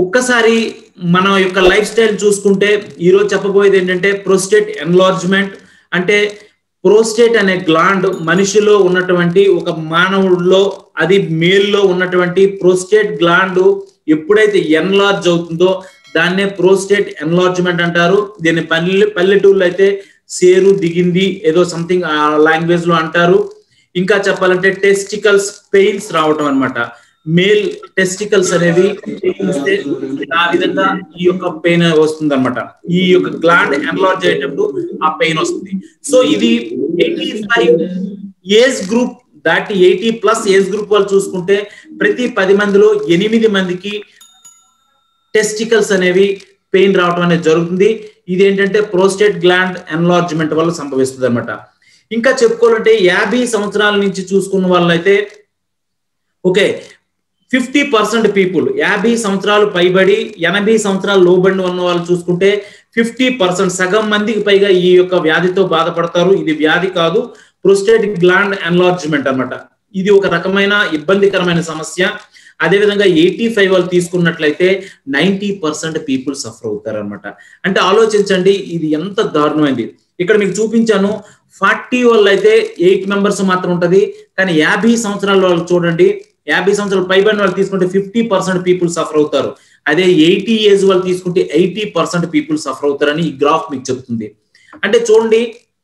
ఒక్కసారి మన యొక్క లైఫ్ స్టైల్ చూసుకుంటే ఈరోజు చెప్పబోయేది ఏంటంటే ప్రోస్టేట్ ఎన్లార్జ్మెంట్ అంటే ప్రోస్టేట్ అనే గ్లాండ్ మనిషిలో ఉన్నటువంటి ఒక మానవుడిలో అది మేల్లో ఉన్నటువంటి ప్రోస్టేట్ గ్లాండ్ ఎప్పుడైతే ఎన్లార్జ్ అవుతుందో దాన్నే ప్రోస్టేట్ ఎన్లార్జ్మెంట్ అంటారు దీన్ని పల్లె పల్లెటూళ్ళు అయితే సేరు దిగింది ఏదో సంథింగ్ ఆ లాంగ్వేజ్ లో అంటారు ఇంకా చెప్పాలంటే టెస్టికల్స్ పెయిన్స్ రావటం అన్నమాట మేల్ టెస్టికల్స్ అనేవి వస్తే ఆ విధంగా ఈ యొక్క పెయిన్ వస్తుంది అనమాట ఈ యొక్క గ్లాండ్ ఎన్లార్జ్ అయ్యేటప్పుడు ఆ పెయిన్ వస్తుంది సో ఇది ఎయిటీ ఫైవ్ ఏజ్ గ్రూప్ దాటి ఎయిటీ ప్లస్ ఏజ్ గ్రూప్ వాళ్ళు చూసుకుంటే ప్రతి పది మందిలో ఎనిమిది మందికి టెస్టికల్స్ అనేవి పెయిన్ రావటం అనేది జరుగుతుంది ఇది ఏంటంటే ప్రోస్టేట్ గ్లాండ్ ఎన్లార్జ్మెంట్ వల్ల సంభవిస్తుంది అనమాట ఇంకా చెప్పుకోవాలంటే యాభై సంవత్సరాల నుంచి చూసుకున్న వాళ్ళైతే ఓకే ఫిఫ్టీ పర్సెంట్ పీపుల్ యాభై సంవత్సరాలు పైబడి ఎనభై సంవత్సరాలు లోబడి ఉన్న వాళ్ళు చూసుకుంటే ఫిఫ్టీ పర్సెంట్ సగం మందికి పైగా ఈ యొక్క వ్యాధితో బాధపడతారు ఇది వ్యాధి కాదు ప్రోస్టేట్ గ్లాండ్ ఎన్లార్జ్మెంట్ అన్నమాట ఇది ఒక రకమైన ఇబ్బందికరమైన సమస్య అదేవిధంగా ఎయిటీ ఫైవ్ వాళ్ళు తీసుకున్నట్లయితే నైన్టీ పర్సెంట్ పీపుల్ సఫర్ అవుతారు అనమాట అంటే ఆలోచించండి ఇది ఎంత దారుణమైంది ఇక్కడ మీకు చూపించాను ఫార్టీ వాళ్ళు అయితే ఎయిట్ మెంబర్స్ మాత్రం ఉంటది కానీ యాభై సంవత్సరాల వాళ్ళు చూడండి యాభై సంవత్సరాలు పైబడిన వాళ్ళు తీసుకుంటే ఫిఫ్టీ పర్సెంట్ పీపుల్ సఫర్ అవుతారు అదే ఎయిటీ ఏజ్ వాళ్ళు తీసుకుంటే ఎయిటీ పర్సెంట్ పీపుల్ సఫర్ అవుతారని ఈ గ్రాఫ్ మీకు చెప్తుంది అంటే చూడండి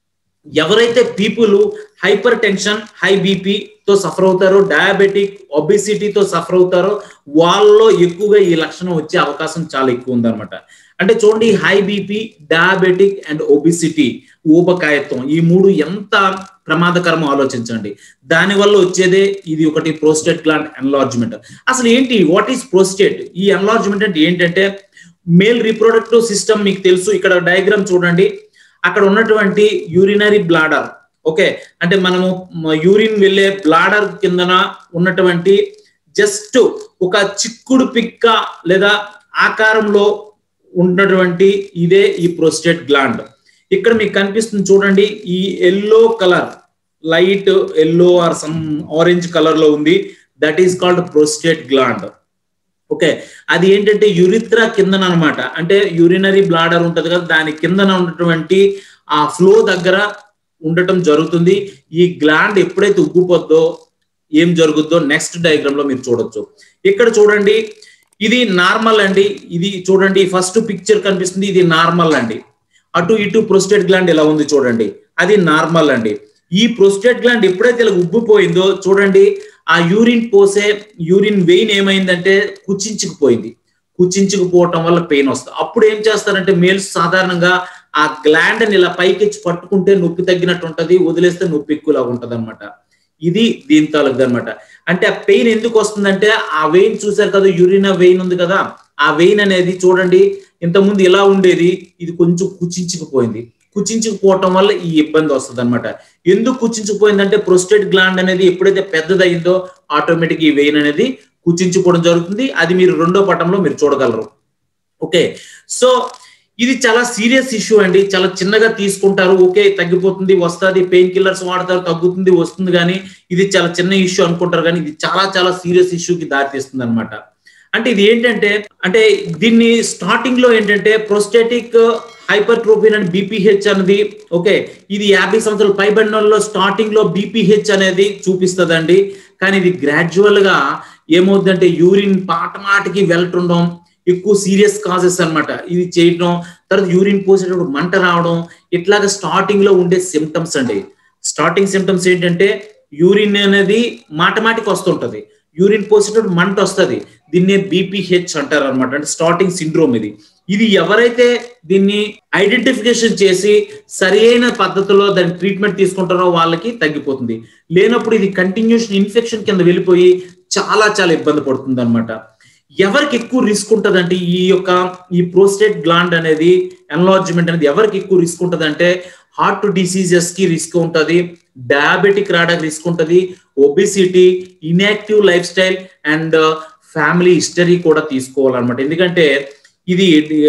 ఎవరైతే people hypertension high BP తో సఫర్ అవుతారో డయాబెటిక్ ఒబిసిటీతో సఫర్ అవుతారో వాళ్ళలో ఎక్కువగా ఈ లక్షణం వచ్చే అవకాశం చాలా ఎక్కువ ఉందన్నమాట అంటే చూడండి high BP diabetic and obesity ఊబకాయత్వం ఈ మూడు ఎంత ప్రమాదకరమో ఆలోచించండి దాని వల్ల వచ్చేదే ఇది ఒకటి ప్రోస్టేట్ గ్లాండ్ ఎన్లార్జ్మెంట్ అసలు ఏంటి వాట్ ఈస్ ప్రోస్టేట్ ఈ ఎన్లార్జ్మెంట్ అంటే ఏంటంటే మేల్ రీప్రొడక్టివ్ సిస్టమ్ మీకు తెలుసు ఇక్కడ డయాగ్రామ్ చూడండి అక్కడ ఉన్నటువంటి యూరినరీ బ్లాడర్ ఓకే అంటే మనము యూరిన్ వెళ్ళే బ్లాడర్ కిందన ఉన్నటువంటి జస్ట్ ఒక చిక్కుడు పిక్క లేదా ఆకారంలో ఉన్నటువంటి ఇదే ఈ ప్రోస్టేట్ గ్లాండ్ ఇక్కడ మీకు కనిపిస్తుంది చూడండి ఈ yellow colour light yellow or some orange colour లో ఉంది that is called prostate gland okay అది ఏంటంటే యురిత్రా కిందన అనమాట అంటే యూరినరీ బ్లాడర్ ఉంటది కదా దాని కిందన ఉన్నటువంటి ఆ ఫ్లో దగ్గర ఉండటం జరుగుతుంది ఈ గ్లాండ్ ఎప్పుడైతే ఉగ్గుపోద్దో ఏం జరుగుద్దో నెక్స్ట్ డయాగ్రామ్ లో మీరు చూడొచ్చు ఇక్కడ చూడండి ఇది నార్మల్ అండి ఇది చూడండి ఫస్ట్ పిక్చర్ కనిపిస్తుంది ఇది నార్మల్ అండి అటు ఇటు ప్రొస్టేట్ గ్లాండ్ ఎలా ఉంది చూడండి అది నార్మల్ అండి ఈ ప్రొస్టేట్ గ్లాండ్ ఎప్పుడైతే ఇలా ఉబ్బిపోయిందో చూడండి ఆ యూరిన్ పోసే యూరిన్ వెయిన్ ఏమైందంటే కుచించుకుపోయింది కుచించుకుపోవటం వల్ల పెయిన్ వస్తుంది అప్పుడు ఏం చేస్తారంటే మేల్స్ సాధారణంగా ఆ గ్లాండ్ ని ఇలా పైకెచ్చి పట్టుకుంటే నొప్పి తగ్గినట్టు ఉంటది వదిలేస్తే నొప్పి ఎక్కువలాగా ఉంటది అనమాట ఇది దీని తాలూకు అనమాట అంటే ఆ పెయిన్ ఎందుకు వస్తుందంటే ఆ వెయిన్ చూసారు కదా యూరిన్ వెయిన్ ఉంది కదా ఆ వెయిన్ అనేది చూడండి ఇంతకుముందు ఇలా ఉండేది ఇది కొంచెం కుచించుకుపోయింది కుచించుకుపోవటం వల్ల ఈ ఇబ్బంది వస్తుంది అనమాట ఎందుకు కుచించుకుపోయిందంటే ప్రొస్టేట్ గ్లాండ్ అనేది ఎప్పుడైతే పెద్దదైందో ఆటోమేటిక్ ఈ వెయిన్ అనేది కుచించుకోవడం జరుగుతుంది అది మీరు రెండో పటంలో మీరు చూడగలరు ఓకే సో ఇది చాలా సీరియస్ ఇష్యూ అండి చాలా చిన్నగా తీసుకుంటారు ఓకే తగ్గిపోతుంది వస్తుంది పెయిన్ కిల్లర్స్ వాడతారు తగ్గుతుంది వస్తుంది కానీ ఇది చాలా చిన్న ఇష్యూ అనుకుంటారు కానీ ఇది చాలా చాలా సీరియస్ ఇష్యూకి దారితీస్తుంది అనమాట అంటే ఇది ఏంటంటే అంటే దీన్ని స్టార్టింగ్ లో ఏంటంటే ప్రొస్టేటిక్ హైపర్ట్రోపిన్ అండ్ బీపీహెచ్ అనేది ఓకే ఇది యాభై సంవత్సరాల పైబడిన స్టార్టింగ్ లో బీపీహెచ్ అనేది చూపిస్తుందండి కానీ ఇది గ్రాడ్యువల్ గా ఏమవుతుందంటే యూరిన్ పాట మాటకి వెళ్తుండడం ఎక్కువ సీరియస్ కాజెస్ అనమాట ఇది చేయడం తర్వాత యూరిన్ పోసేటప్పుడు మంట రావడం ఇట్లాగా స్టార్టింగ్ లో ఉండే సిమ్టమ్స్ అండి స్టార్టింగ్ సిమ్టమ్స్ ఏంటంటే యూరిన్ అనేది మాటమాటికి వస్తుంటది యూరిన్ పోసేటప్పుడు మంట వస్తుంది దీన్నే బీపీహెచ్ అంటారు అనమాట అంటే స్టార్టింగ్ సిండ్రోమ్ ఇది ఇది ఎవరైతే దీన్ని ఐడెంటిఫికేషన్ చేసి సరి అయిన పద్ధతిలో దాని ట్రీట్మెంట్ తీసుకుంటారో వాళ్ళకి తగ్గిపోతుంది లేనప్పుడు ఇది కంటిన్యూషన్ ఇన్ఫెక్షన్ కింద వెళ్ళిపోయి చాలా చాలా ఇబ్బంది పడుతుంది అనమాట ఎవరికి ఎక్కువ రిస్క్ ఉంటుంది అంటే ఈ యొక్క ఈ ప్రోస్టేట్ గ్లాండ్ అనేది ఎన్లార్జ్మెంట్ అనేది ఎవరికి ఎక్కువ రిస్క్ ఉంటుంది అంటే హార్ట్ డిసీజెస్ కి రిస్క్ ఉంటుంది డయాబెటిక్ రావడానికి రిస్క్ ఉంటుంది obesity inactive lifestyle and family history కూడా తీసుకోవాలన్నమాట ఎందుకంటే ఇది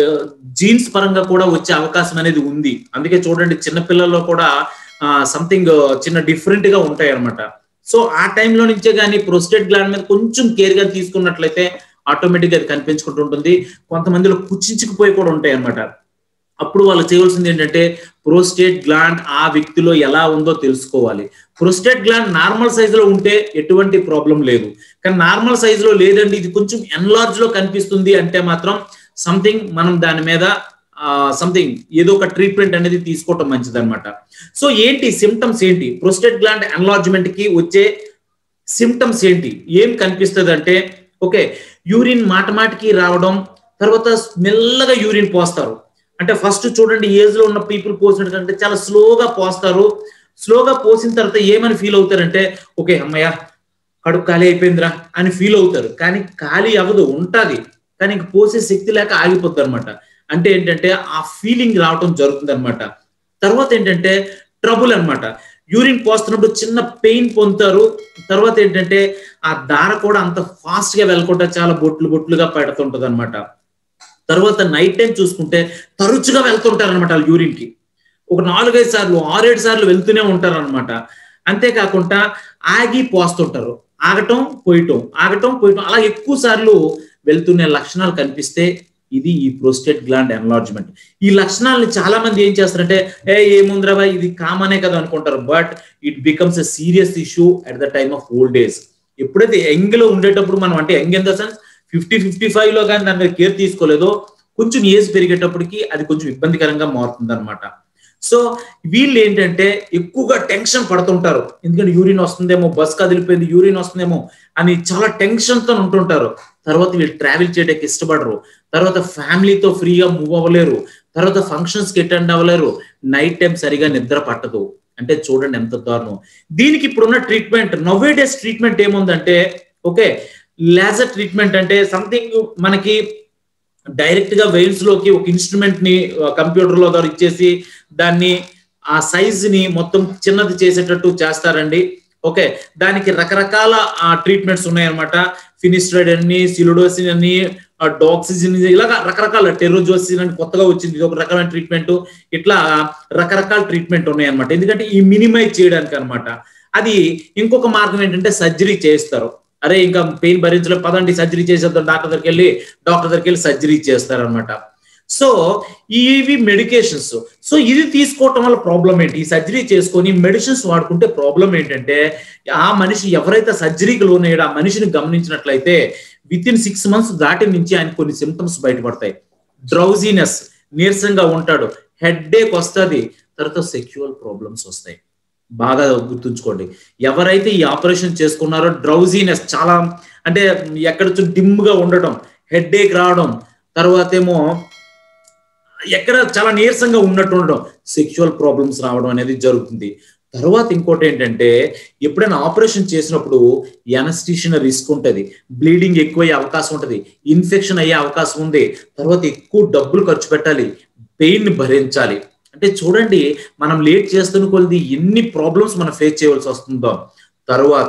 జీన్స్ పరంగా కూడా వచ్చే అవకాశం అనేది ఉంది అందుకే చూడండి చిన్నపిల్లల్లో కూడా సంథింగ్ చిన్న డిఫరెంట్ గా ఉంటాయి అనమాట సో ఆ టైంలో నుంచే కానీ ప్రొస్టేట్ గ్లాండ్ మీద కొంచెం కేర్ గా తీసుకున్నట్లయితే ఆటోమేటిక్ అది కనిపించుకుంటూ ఉంటుంది కొంతమందిలో కుచించుకుపోయి కూడా ఉంటాయి అన్నమాట అప్పుడు వాళ్ళు చేయవలసింది ఏంటంటే ప్రోస్టేట్ గ్లాండ్ ఆ వ్యక్తిలో ఎలా ఉందో తెలుసుకోవాలి ప్రోస్టేట్ గ్లాండ్ నార్మల్ సైజులో ఉంటే ఎటువంటి ప్రాబ్లం లేదు కానీ నార్మల్ సైజులో లేదండి ఇది కొంచెం ఎన్లార్జ్ లో కనిపిస్తుంది అంటే మాత్రం సంథింగ్ మనం దాని మీద సంథింగ్ ఏదో ఒక ట్రీట్మెంట్ అనేది తీసుకోవటం మంచిది అనమాట సో ఏంటి సిమ్టమ్స్ ఏంటి ప్రోస్టేట్ గ్లాండ్ ఎన్లార్జ్మెంట్ కి వచ్చే సిమ్టమ్స్ ఏంటి ఏం కనిపిస్తుంది అంటే ఓకే యూరిన్ మాటమాటికి రావడం తర్వాత మెల్లగా యూరిన్ పోస్తారు అంటే ఫస్ట్ చూడండి ఏజ్ లో ఉన్న పీపుల్ పోసినట్టు కంటే చాలా స్లోగా పోస్తారు స్లోగా పోసిన తర్వాత ఏమని ఫీల్ అవుతారంటే ఓకే అమ్మయ్య కడుపు ఖాళీ అయిపోయిందిరా అని ఫీల్ అవుతారు కానీ ఖాళీ అవ్వదు ఉంటది కానీ ఇంక పోసే శక్తి లేక ఆగిపోద్ది అనమాట అంటే ఏంటంటే ఆ ఫీలింగ్ రావటం జరుగుతుంది అనమాట తర్వాత ఏంటంటే ట్రబుల్ అనమాట యూరిన్ పోస్తున్నప్పుడు చిన్న పెయిన్ పొందుతారు తర్వాత ఏంటంటే ఆ దార కూడా అంత ఫాస్ట్ గా వెళ్ళకుండా చాలా బొట్లు బొట్లుగా పెడుతుంటది అనమాట తర్వాత నైట్ టైం చూసుకుంటే తరచుగా వెళ్తుంటారు అనమాట యూరిన్ కి ఒక నాలుగైదు సార్లు ఆరేడు సార్లు వెళ్తూనే ఉంటారు అనమాట అంతేకాకుండా ఆగి పోస్తుంటారు ఆగటం పోయటం ఆగటం పోయటం అలా ఎక్కువ సార్లు వెళ్తున్న లక్షణాలు కనిపిస్తే ఇది ఈ ప్రోస్టేట్ గ్లాండ్ ఎన్లార్జ్మెంట్ ఈ లక్షణాలని చాలా మంది ఏం చేస్తారంటే ఏ ఏముందిరా బాయ్ ఇది కామనే కదా అనుకుంటారు but it becomes a serious issue at the time of old age ఎప్పుడైతే యంగ్ లో ఉండేటప్పుడు మనం అంటే young in the sense fifty fifty five లో కానీ దాని మీద కేర్ తీసుకోలేదో కొంచెం ఏజ్ పెరిగేటప్పటికి అది కొంచెం ఇబ్బందికరంగా మారుతుంది అనమాట సో వీళ్ళు ఏంటంటే ఎక్కువగా టెన్షన్ పడుతుంటారు ఎందుకంటే యూరిన్ వస్తుందేమో బస్ కదిలిపోయింది యూరిన్ వస్తుందేమో అని చాలా టెన్షన్ తో ఉంటుంటారు తర్వాత వీళ్ళు ట్రావెల్ చేయడానికి ఇష్టపడరు తర్వాత ఫ్యామిలీతో ఫ్రీగా మూవ్ అవ్వలేరు తర్వాత ఫంక్షన్స్ కి అటెండ్ అవ్వలేరు నైట్ టైం సరిగా నిద్ర పట్టదు అంటే చూడండి ఎంత దారుణం దీనికి ఇప్పుడున్న ట్రీట్మెంట్ నవ్వే డేస్ ట్రీట్మెంట్ ఏముందంటే ఓకే లేజర్ ట్రీట్మెంట్ అంటే సంథింగ్ మనకి డైరెక్ట్ గా వెయిన్స్ లోకి ఒక ఇన్స్ట్రుమెంట్ ని కంప్యూటర్ లో ద్వారా ఇచ్చేసి దాన్ని ఆ సైజ్ ని మొత్తం చిన్నది చేసేటట్టు చేస్తారండి ఓకే దానికి రకరకాల ట్రీట్మెంట్స్ ఉన్నాయన్నమాట ఫినిస్ట్రైడ్ అని సిలుడోసిన్ అని డాక్సిజిన్ ఇలాగా రకరకాల టెరోజోసిన్ అని కొత్తగా వచ్చింది ఇది ఒక రకమైన ట్రీట్మెంట్ ఇట్లా రకరకాల ట్రీట్మెంట్ ఉన్నాయన్నమాట ఎందుకంటే ఈ మినిమైజ్ చేయడానికి అనమాట అది ఇంకొక మార్గం ఏంటంటే సర్జరీ చేస్తారు అరే ఇంకా పెయిన్ భరించలేదు పదండి సర్జరీ చేసేద్దాం డాక్టర్ దగ్గరికి వెళ్ళి డాక్టర్ దగ్గరికి వెళ్ళి సర్జరీ చేస్తారనమాట సో ఇవి మెడికేషన్స్ సో ఇది తీసుకోవటం వల్ల ప్రాబ్లం ఏంటి ఈ సర్జరీ చేసుకొని మెడిసిన్స్ వాడుకుంటే ప్రాబ్లం ఏంటంటే ఆ మనిషి ఎవరైతే సర్జరీకి లోనయ్యాడో ఆ మనిషిని గమనించినట్లయితే విత్ ఇన్ సిక్స్ మంత్స్ దాటి నుంచి ఆయన కొన్ని సిమ్టమ్స్ బయటపడతాయి డ్రౌజీనెస్ నీరసంగా ఉంటాడు హెడ్ ఏక్ వస్తుంది తర్వాత సెక్చువల్ ప్రాబ్లమ్స్ వస్తాయి బాగా గుర్తుంచుకోండి ఎవరైతే ఈ ఆపరేషన్ చేసుకున్నారో డ్రౌజీనెస్ చాలా అంటే ఎక్కడ డిమ్ గా ఉండటం హెడ్ ఏక్ రావడం తర్వాత ఏమో ఎక్కడ చాలా నీరసంగా ఉన్నట్టు ఉండడం సెక్షువల్ ప్రాబ్లమ్స్ రావడం అనేది జరుగుతుంది తర్వాత ఇంకోటి ఏంటంటే ఎప్పుడైనా ఆపరేషన్ చేసినప్పుడు ఎనస్టిషన్ రిస్క్ ఉంటుంది బ్లీడింగ్ ఎక్కువయ్యే అవకాశం ఉంటుంది ఇన్ఫెక్షన్ అయ్యే అవకాశం ఉంది తర్వాత ఎక్కువ డబ్బులు ఖర్చు పెట్టాలి పెయిన్ భరించాలి అంటే చూడండి మనం లేట్ చేస్తున్న కొద్ది ఎన్ని ప్రాబ్లమ్స్ మనం ఫేస్ చేయవలసి వస్తుందో తర్వాత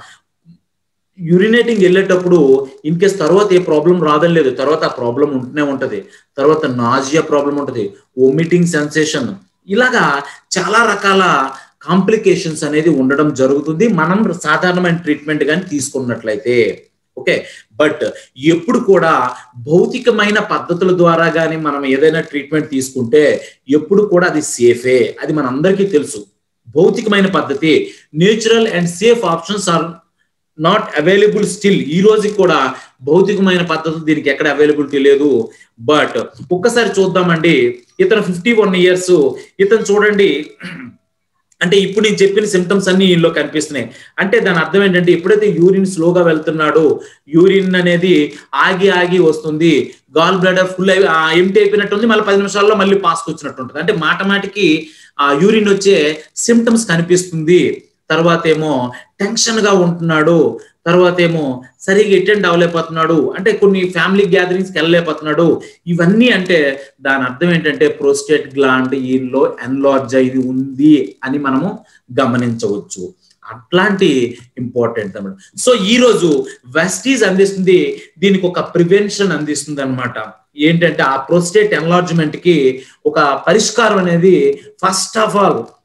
యూరినేటింగ్ వెళ్ళేటప్పుడు ఇన్ కేస్ తర్వాత ఏ ప్రాబ్లం రాదని లేదు తర్వాత ఆ ప్రాబ్లం ఉంటూనే ఉంటది తర్వాత నాజియా ప్రాబ్లం ఉంటది ఓమిటింగ్ సెన్సేషన్ ఇలాగా చాలా రకాల కాంప్లికేషన్స్ అనేది ఉండడం జరుగుతుంది మనం సాధారణమైన ట్రీట్మెంట్ కానీ తీసుకున్నట్లయితే ఓకే బట్ ఎప్పుడు కూడా భౌతికమైన పద్ధతుల ద్వారా కానీ మనం ఏదైనా ట్రీట్మెంట్ తీసుకుంటే ఎప్పుడు కూడా అది సేఫే అది మనందరికీ తెలుసు భౌతికమైన పద్ధతి natural and safe options are not available still ఈ రోజుకి కూడా భౌతికమైన పద్ధతులు దీనికి ఎక్కడ అవైలబిలిటీ లేదు బట్ ఒక్కసారి చూద్దామండి ఇతను ఫిఫ్టీ వన్ ఇయర్స్ ఇతను చూడండి అంటే ఇప్పుడు నేను చెప్పిన సిమ్టమ్స్ అన్ని ఈయనలో కనిపిస్తున్నాయి అంటే దాని అర్థం ఏంటంటే ఎప్పుడైతే యూరిన్ స్లోగా వెళ్తున్నాడో యూరిన్ అనేది ఆగి ఆగి వస్తుంది గాల్ బ్లాడర్ ఫుల్ అయి ఎంటీ అయిపోయినట్టు ఉంది మళ్ళీ పది నిమిషాల్లో మళ్ళీ పాస్కి వచ్చినట్టు ఉంటుంది అంటే మాట మాటికి ఆ యూరిన్ వచ్చే సిమ్టమ్స్ కనిపిస్తుంది తర్వాత ఏమో టెన్షన్ గా ఉంటున్నాడు తర్వాత ఏమో సరిగా అటెండ్ అవ్వలేకపోతున్నాడు అంటే కొన్ని ఫ్యామిలీ గ్యాదరింగ్స్కి వెళ్ళలేకపోతున్నాడు ఇవన్నీ అంటే దాని అర్థం ఏంటంటే ప్రోస్టేట్ గ్లాండ్ ఈలో ఎన్లార్జ్ ఇది ఉంది అని మనము గమనించవచ్చు అట్లాంటి ఇంపార్టెంట్ అనమాట సో ఈ రోజు వెస్టీజ్ అందిస్తుంది దీనికి ఒక ప్రివెన్షన్ అందిస్తుంది అనమాట ఏంటంటే ఆ ప్రోస్టేట్ ఎన్లార్జ్మెంట్ కి ఒక పరిష్కారం అనేది first of all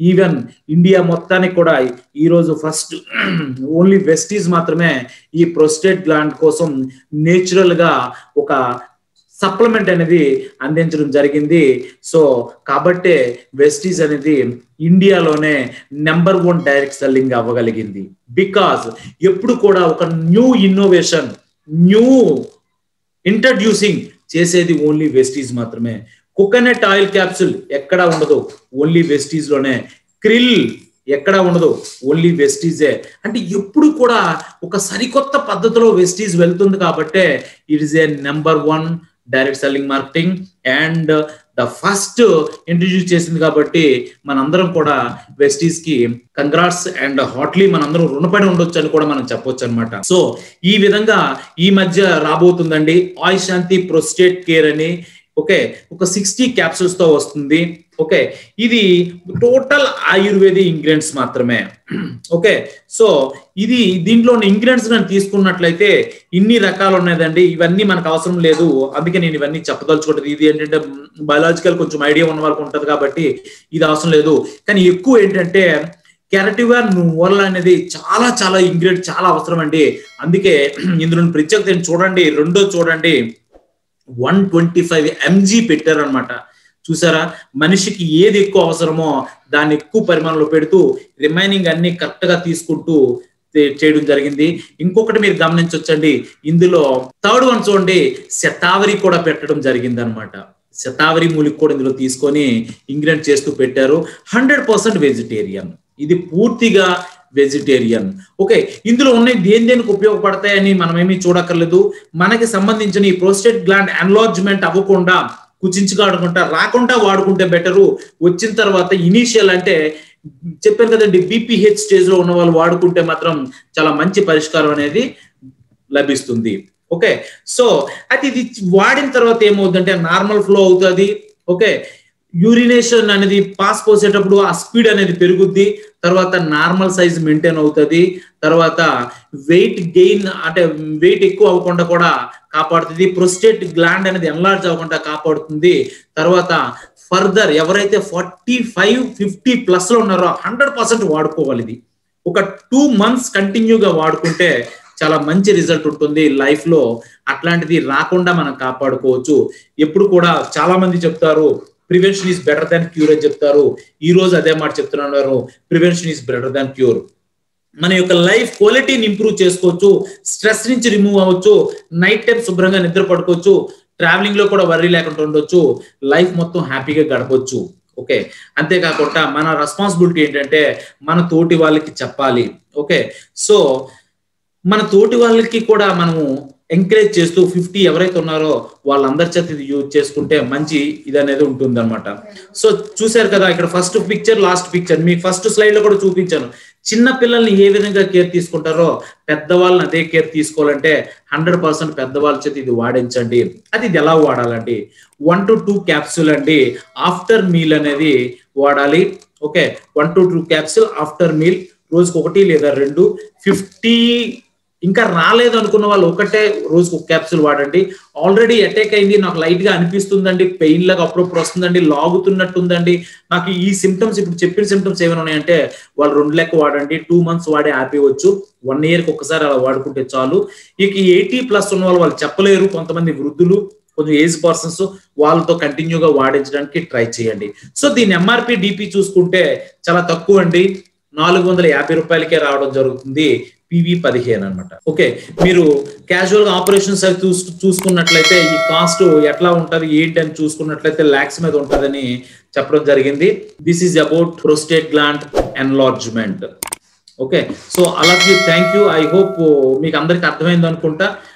even India మొత్తానికి కూడా ఈ రోజు ఫస్ట్ ఓన్లీ వెస్టీస్ మాత్రమే ఈ ప్రొస్టేట్ గ్లాండ్ కోసం నేచురల్ గా ఒక సప్లిమెంట్ అనేది అందించడం జరిగింది సో కాబట్టే వెస్టీస్ అనేది ఇండియాలోనే నెంబర్ వన్ డైరెక్ట్ సెల్లింగ్ అవ్వగలిగింది బికాస్ ఎప్పుడు కూడా ఒక న్యూ ఇన్నోవేషన్ న్యూ ఇంట్రడ్యూసింగ్ చేసేది ఓన్లీ వెస్టీస్ మాత్రమే కోకోనట్ ఆయిల్ క్యాప్సూల్ ఎక్కడా ఉండదు ఓన్లీ వెస్టీస్ లోనే క్రిల్ ఎక్కడా ఉండదు ఓన్లీ వెస్టీజే అంటే ఎప్పుడు కూడా ఒక సరికొత్త పద్ధతిలో వెస్టీస్ వెళ్తుంది కాబట్టే it is a number one direct selling marketing and the first introduce చేసింది కాబట్టి మనందరం కూడా వెస్టీస్ కి కంగ్రాట్స్ అండ్ హాట్లీ మనందరం రుణపడి ఉండొచ్చు అని కూడా మనం చెప్పొచ్చు అనమాట సో ఈ విధంగా ఈ మధ్య రాబోతుందండి ఆయుష్ శాంతి ప్రొస్టేట్ కేర్ అని ఓకే ఒక సిక్స్టీ క్యాప్సూల్స్ తో వస్తుంది ఓకే ఇది టోటల్ ఆయుర్వేది ఇంగ్రీడియంట్స్ మాత్రమే ఓకే సో ఇది దీంట్లో ఉన్న ఇంగ్రీడియంట్స్ నేను తీసుకున్నట్లయితే ఇన్ని రకాలు ఉన్నదండి ఇవన్నీ మనకు అవసరం లేదు అందుకే నేను ఇవన్నీ చెప్పదలుచుకుంటుంది ఇది ఏంటంటే బయాలజికల్ కొంచెం ఐడియా ఉన్న వాళ్ళకి ఉంటుంది కాబట్టి ఇది అవసరం లేదు కానీ ఎక్కువ ఏంటంటే కెరటివ్గా నువ్వుల అనేది చాలా చాలా ఇంగ్రీడియంట్ చాలా అవసరం అండి అందుకే ఇందులో ప్రత్యేకత చూడండి రెండో చూడండి వన్ ట్వంటీ ఫైవ్ ఎంజీ పెట్టారనమాట చూసారా మనిషికి ఏది ఎక్కువ అవసరమో దాన్ని ఎక్కువ పరిమాణంలో పెడుతూ రిమైనింగ్ అన్ని కరెక్ట్ గా తీసుకుంటూ చేయడం జరిగింది ఇంకొకటి మీరు గమనించవచ్చండి ఇందులో థర్డ్ వన్ చూడండి శతావరి కూడా పెట్టడం జరిగింది అనమాట శతావరి మూలిక కూడా ఇందులో తీసుకొని ఇంగ్రీడియంట్ చేస్తూ పెట్టారు హండ్రెడ్ పర్సెంట్ వెజిటేరియన్ ఇది పూర్తిగా వెజిటేరియన్ ఓకే ఇందులో ఉన్నాయి దేని దేనికి ఉపయోగపడతాయని మనం ఏమీ చూడక్కర్లేదు మనకి సంబంధించిన ఈ ప్రోస్టేట్ గ్లాండ్ ఎన్లార్జ్మెంట్ అవ్వకుండా కుచించుకాడుకుంటా రాకుండా వాడుకుంటే బెటరు వచ్చిన తర్వాత ఇనీషియల్ అంటే చెప్పాను కదండి బీపీహెచ్ స్టేజ్ లో ఉన్న వాళ్ళు వాడుకుంటే మాత్రం చాలా మంచి పరిష్కారం అనేది లభిస్తుంది ఓకే సో అయితే ఇది వాడిన తర్వాత ఏమవుతుందంటే నార్మల్ ఫ్లో అవుతుంది ఓకే యూరినేషన్ అనేది పాస్ పోసేటప్పుడు ఆ స్పీడ్ అనేది పెరుగుద్ది తర్వాత నార్మల్ సైజ్ మెయింటైన్ అవుతుంది తర్వాత వెయిట్ గెయిన్ అంటే వెయిట్ ఎక్కువ అవ్వకుండా కూడా కాపాడుతుంది ప్రొస్టేట్ గ్లాండ్ అనేది ఎన్లార్జ్ అవ్వకుండా కాపాడుతుంది తర్వాత ఫర్దర్ ఎవరైతే ఫార్టీ ఫైవ్ ఫిఫ్టీ ప్లస్ లో ఉన్నారో హండ్రెడ్ పర్సెంట్ వాడుకోవాలి ఇది ఒక టూ మంత్స్ కంటిన్యూగా వాడుకుంటే చాలా మంచి రిజల్ట్ ఉంటుంది లైఫ్ లో అట్లాంటిది రాకుండా మనం కాపాడుకోవచ్చు ఎప్పుడు కూడా చాలా మంది చెప్తారు prevention is better than cure అని చెప్తారు ఈ రోజు అదే మాట చెప్తున్నారు prevention is better than cure మన యొక్క లైఫ్ క్వాలిటీని ఇంప్రూవ్ చేసుకోవచ్చు స్ట్రెస్ నుంచి రిమూవ్ అవ్వచ్చు నైట్ టైం శుభ్రంగా నిద్ర పడుకోవచ్చు ట్రావెలింగ్ లో కూడా వర్రీ లేకుండా ఉండొచ్చు లైఫ్ మొత్తం హ్యాపీగా గడపచ్చు ఓకే అంతేకాకుండా మన రెస్పాన్సిబిలిటీ ఏంటంటే మన తోటి వాళ్ళకి చెప్పాలి ఓకే సో మన తోటి వాళ్ళకి కూడా మనము ఎంకరేజ్ చేస్తూ ఫిఫ్టీ ఎవరైతే ఉన్నారో వాళ్ళందరి చేత ఇది యూజ్ చేసుకుంటే మంచి ఇది అనేది ఉంటుంది అనమాట సో చూశారు కదా ఇక్కడ ఫస్ట్ పిక్చర్ లాస్ట్ పిక్చర్ మీకు ఫస్ట్ స్లైడ్ లో కూడా చూపించాను చిన్న పిల్లల్ని ఏ విధంగా కేర్ తీసుకుంటారో పెద్దవాళ్ళని అదే కేర్ తీసుకోవాలంటే హండ్రెడ్ పర్సెంట్ పెద్దవాళ్ళ చేత ఇది వాడించండి అది ఇది ఎలా వాడాలండి వన్ టు టూ క్యాప్సూల్ అండి ఆఫ్టర్ మీల్ అనేది వాడాలి okay one to two capsule after meal రోజుకి ఒకటి లేదా రెండు ఫిఫ్టీ ఇంకా రాలేదు అనుకున్న వాళ్ళు ఒకటే రోజుకు ఒక క్యాప్సూల్ వాడండి ఆల్రెడీ అటాక్ అయింది నాకు లైట్ గా అనిపిస్తుందండి పెయిన్ లాగా అప్పుడప్పుడు వస్తుందండి లాగుతున్నట్టుందండి నాకు ఈ సిమ్టమ్స్ ఇప్పుడు చెప్పిన సిమ్టమ్స్ ఏమైనా ఉన్నాయంటే వాళ్ళు రెండు లెక్క వాడండి టూ మంత్స్ వాడి ఆపేయవచ్చు వన్ ఇయర్ కి ఒకసారి అలా వాడుకుంటే చాలు ఇక ఎయిటీ ప్లస్ ఉన్న వాళ్ళు వాళ్ళు చెప్పలేరు కొంతమంది వృద్ధులు కొంచెం ఏజ్ పర్సన్స్ వాళ్ళతో కంటిన్యూగా వాడించడానికి ట్రై చేయండి సో దీని ఎంఆర్పి డిపి చూసుకుంటే చాలా తక్కువ అండి నాలుగు వందల యాభై రూపాయలకే రావడం జరుగుతుంది పివి పదిహేను అనమాట ఓకే మీరు క్యాజువల్ గా ఆపరేషన్స్ అవి చూసు చూసుకున్నట్లయితే ఈ కాస్ట్ ఎట్లా ఉంటది ఏంటి అని చూసుకున్నట్లయితే ల్యాక్స్ మీద ఉంటదని చెప్పడం జరిగింది this is about prostate gland enlargement okay so అలాగే థ్యాంక్ యూ ఐ హోప్ మీకు అందరికి అర్థమైంది అనుకుంటా